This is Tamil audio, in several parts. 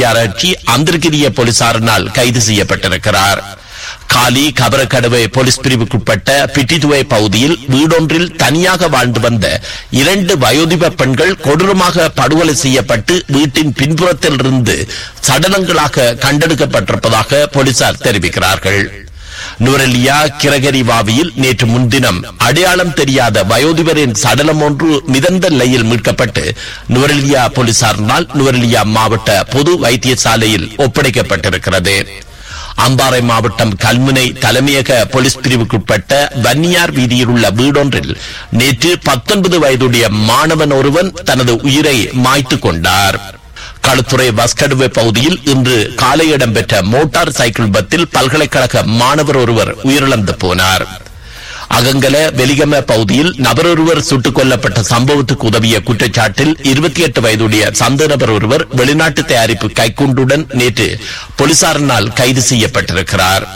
வித்தியாராய்ச்சி அந்தர்கிரிய போலீசாரினால் கைது செய்யப்பட்டிருக்கிறார் காலி கபரக்கடவை போலீஸ் பிரிவுக்குட்பட்ட பிட்டிதுவை பகுதியில் வீடொன்றில் தனியாக வாழ்ந்து வந்த இரண்டு வயோதிப பெண்கள் கொடூரமாக படுகொலை செய்யப்பட்டு வீட்டின் பின்புறத்தில் இருந்து சடலங்களாக கண்டெடுக்கப்பட்டிருப்பதாக போலீசார் தெரிவிக்கிறார்கள் நுவரெலியா கிரகரிவாவியில் நேற்று முன்தினம் அடையாளம் தெரியாத வயோதிபரின் சடலம் ஒன்று மிதந்த நிலையில் மீட்கப்பட்டு நுவரெலியா போலீசாரினால் நுவரெலியா மாவட்ட பொது வைத்தியசாலையில் ஒப்படைக்கப்பட்டிருக்கிறது அம்பாறை மாவட்டம் கல்முனை தலைமையக போலீஸ் பிரிவுக்குட்பட்ட வன்னியார் வீதியில் உள்ள வீடொன்றில் நேற்று பத்தொன்பது வயதுடைய மாணவன் ஒருவன் தனது உயிரை மாய்த்து கொண்டார் களுத்துறை பஸ்கடுவை பகுதியில் இன்று காலை இடம்பெற்ற மோட்டார் சைக்கிள் விபத்தில் பல்கலைக்கழக மாணவர் ஒருவர் உயிரிழந்து போனார் அகங்கல வெலிகம பகுதியில் நபரொருவர் சுட்டுக் கொல்லப்பட்ட சம்பவத்துக்கு உதவிய குற்றச்சாட்டில் இருபத்தி எட்டு வயதுடைய சந்த நபர் ஒருவர் வெளிநாட்டு தயாரிப்பு கைக்குண்டுடன் நேற்று போலீசாரினால் கைது செய்யப்பட்டிருக்கிறார்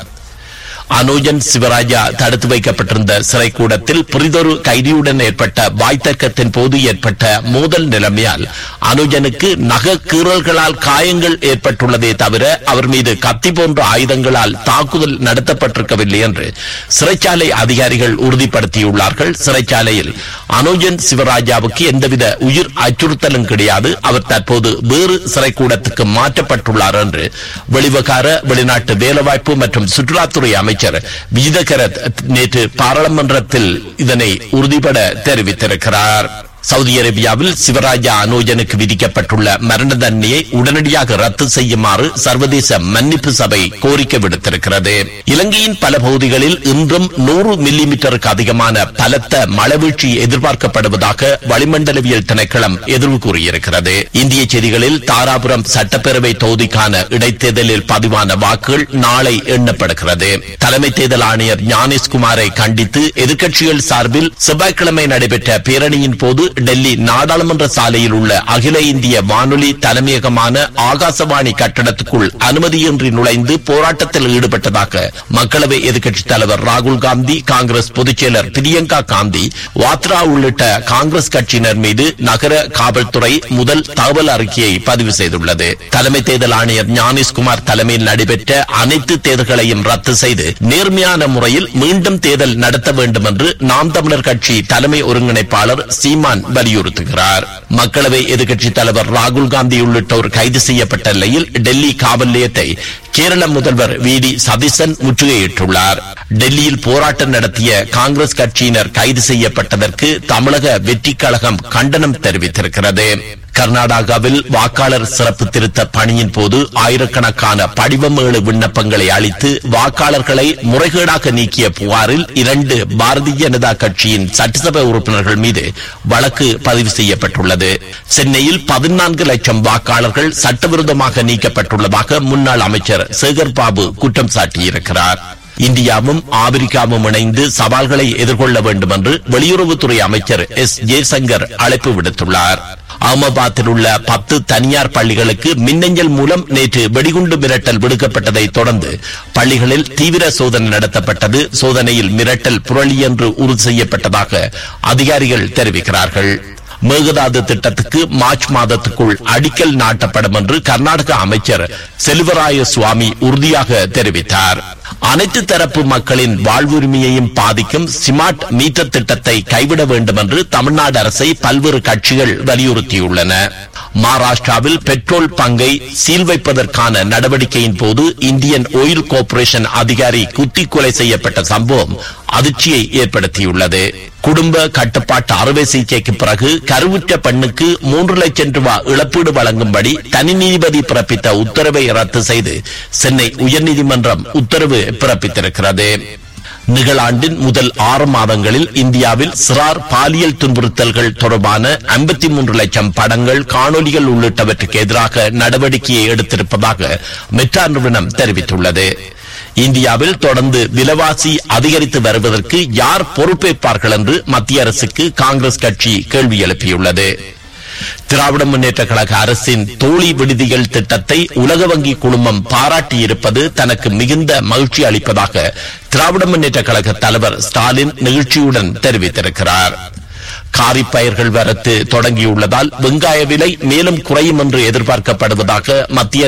அனுஜன் சிவராஜா தடுத்து வைக்கப்பட்டிருந்த சிறை கூடத்தில் புரிதொரு கைதியுடன் ஏற்பட்ட வாய்த்தர்க்கத்தின் போது ஏற்பட்ட மோதல் நிலைமையால் அனுஜனுக்கு நக கீறல்களால் காயங்கள் ஏற்பட்டுள்ளதே தவிர அவர் மீது கத்தி போன்ற ஆயுதங்களால் தாக்குதல் நடத்தப்பட்டிருக்கவில்லை என்று சிறைச்சாலை அதிகாரிகள் உறுதிப்படுத்தியுள்ளார்கள் சிறைச்சாலையில் அனுஜன் சிவராஜாவுக்கு எந்தவித உயிர் அச்சுறுத்தலும் கிடையாது அவர் தற்போது வேறு சிறை கூடத்துக்கு மாற்றப்பட்டுள்ளார் என்று வெளிவகார வெளிநாட்டு வேலைவாய்ப்பு மற்றும் சுற்றுலாத்துறை அமைச்சர் விஜிதகரத் நேற்று பாராளுமன்றத்தில் இதனை உறுதிபட தெரிவித்திருக்கிறார் சவுதி அரேபியாவில் சிவராஜா அனோஜனுக்கு விதிக்கப்பட்டுள்ள மரண தண்டனையை உடனடியாக ரத்து செய்யுமாறு சர்வதேச மன்னிப்பு சபை கோரிக்கை விடுத்திருக்கிறது இலங்கையின் பல பகுதிகளில் இன்றும் நூறு மில்லி மீட்டருக்கு அதிகமான பலத்த மழைவீழ்ச்சி எதிர்பார்க்கப்படுவதாக வளிமண்டலவியல் திணைக்களம் எதிர்வு கூறியிருக்கிறது இந்திய செய்திகளில் தாராபுரம் சட்டப்பேரவை தொகுதிக்கான இடைத்தேர்தலில் பதிவான வாக்குகள் நாளை எண்ணப்படுகிறது தலைமை தேர்தல் ஆணையர் ஞானேஷ்குமாரை கண்டித்து எதிர்க்கட்சிகள் சார்பில் செவ்வாய்க்கிழமை நடைபெற்ற பேரணியின் போது டெல்லி நாடாளுமன்ற சாலையில் உள்ள அகில இந்திய வானொலி தலைமையகமான ஆகாசவாணி கட்டடத்துக்குள் அனுமதியின்றி நுழைந்து போராட்டத்தில் ஈடுபட்டதாக மக்களவை எதிர்க்கட்சித் தலைவர் ராகுல் காந்தி காங்கிரஸ் பொதுச் செயலர் பிரியங்கா காந்தி வாத்ரா உள்ளிட்ட காங்கிரஸ் கட்சியினர் மீது நகர காவல்துறை முதல் தகவல் அறிக்கையை பதிவு செய்துள்ளது தலைமை தேர்தல் ஆணையர் ஞானேஷ்குமார் தலைமையில் நடைபெற்ற அனைத்து தேர்தல்களையும் ரத்து செய்து நேர்மையான முறையில் மீண்டும் தேர்தல் நடத்த வேண்டும் என்று நாம் தமிழர் கட்சி தலைமை ஒருங்கிணைப்பாளர் சீமான் வலியுறுத்துகிறார் மக்களவை எதிர்க்கட்சித் தலைவர் ராகுல் காந்தி உள்ளிட்டோர் கைது செய்யப்பட்ட நிலையில் டெல்லி காவல் நிலையத்தை கேரள முதல்வர் வி டி சதீசன் முற்றுகையிட்டுள்ளார் டெல்லியில் போராட்டம் நடத்திய காங்கிரஸ் கட்சியினர் கைது செய்யப்பட்டதற்கு தமிழக வெற்றிக் கழகம் கண்டனம் தெரிவித்திருக்கிறது கர்நாடகாவில் வாக்காளர் சிறப்பு திருத்த பணியின் போது ஆயிரக்கணக்கான படிவமேளு விண்ணப்பங்களை அளித்து வாக்காளர்களை முறைகேடாக நீக்கிய புகாரில் இரண்டு பாரதிய ஜனதா கட்சியின் சட்டசபை உறுப்பினர்கள் மீது வழக்கு பதிவு செய்யப்பட்டுள்ளது சென்னையில் பதினான்கு லட்சம் வாக்காளர்கள் சட்டவிரோதமாக நீக்கப்பட்டுள்ளதாக முன்னாள் அமைச்சர் சேகர் பாபு குற்றம் சாட்டியிருக்கிறார் இந்தியாவும் ஆப்பிரிக்காவும் இணைந்து சவால்களை எதிர்கொள்ள வேண்டும் என்று வெளியுறவுத்துறை அமைச்சர் எஸ் ஜெய்சங்கர் அழைப்பு விடுத்துள்ளார் அகமதாபாத்தில் உள்ள பத்து தனியார் பள்ளிகளுக்கு மின்னஞ்சல் மூலம் நேற்று வெடிகுண்டு மிரட்டல் விடுக்கப்பட்டதை தொடர்ந்து பள்ளிகளில் தீவிர சோதனை நடத்தப்பட்டது சோதனையில் மிரட்டல் புரளி என்று உறுதி செய்யப்பட்டதாக அதிகாரிகள் தெரிவிக்கிறார்கள் மேகதாது திட்டத்துக்கு மார்ச் மாதத்துக்குள் அடிக்கல் நாட்டப்படும் என்று கர்நாடக அமைச்சர் செல்வராய சுவாமி உறுதியாக தெரிவித்தார் அனைத்து தரப்பு மக்களின் வாழ்வுரிமையையும் பாதிக்கும் ஸ்மார்ட் மீட்டர் திட்டத்தை கைவிட வேண்டும் என்று தமிழ்நாடு அரசை பல்வேறு கட்சிகள் வலியுறுத்தியுள்ளன மகாராஷ்டிராவில் பெட்ரோல் பங்கை சீல் வைப்பதற்கான நடவடிக்கையின் போது இந்தியன் ஆயில் கார்ப்பரேஷன் அதிகாரி குத்தி கொலை செய்யப்பட்ட சம்பவம் அதிர்ச்சியை ஏற்படுத்தியுள்ளது குடும்ப கட்டுப்பாட்டு அறுவை சிகிச்சைக்கு பிறகு கருவுற்ற பெண்ணுக்கு மூன்று லட்சம் ரூபாய் இழப்பீடு வழங்கும்படி தனி நீதிபதி பிறப்பித்த உத்தரவை ரத்து செய்து சென்னை உயர்நீதிமன்றம் உத்தரவு பிறப்பித்திருக்கிறது நிகழாண்டின் முதல் ஆறு மாதங்களில் இந்தியாவில் சிறார் பாலியல் துன்புறுத்தல்கள் தொடர்பான ஐம்பத்தி மூன்று லட்சம் படங்கள் காணொலிகள் உள்ளிட்டவற்றுக்கு எதிராக நடவடிக்கையை எடுத்திருப்பதாக மெட்ரா நிறுவனம் தெரிவித்துள்ளது இந்தியாவில் தொடர்ந்து விலைவாசி அதிகரித்து வருவதற்கு யார் பொறுப்பேற்பார்கள் என்று மத்திய அரசுக்கு காங்கிரஸ் கட்சி கேள்வி எழுப்பியுள்ளது திராவிட முன்னேற்ற கழக அரசின் தோழி விடுதிகள் திட்டத்தை உலக வங்கி குழுமம் பாராட்டியிருப்பது தனக்கு மிகுந்த மகிழ்ச்சி அளிப்பதாக திராவிட முன்னேற்ற கழக தலைவர் ஸ்டாலின் நிகழ்ச்சியுடன் தெரிவித்திருக்கிறார் காரிப் பயிர்கள் வரத்து தொடங்கியுள்ளதால் வெங்காய விலை மேலும் குறையும் என்று எதிர்பார்க்கப்படுவதாக மத்திய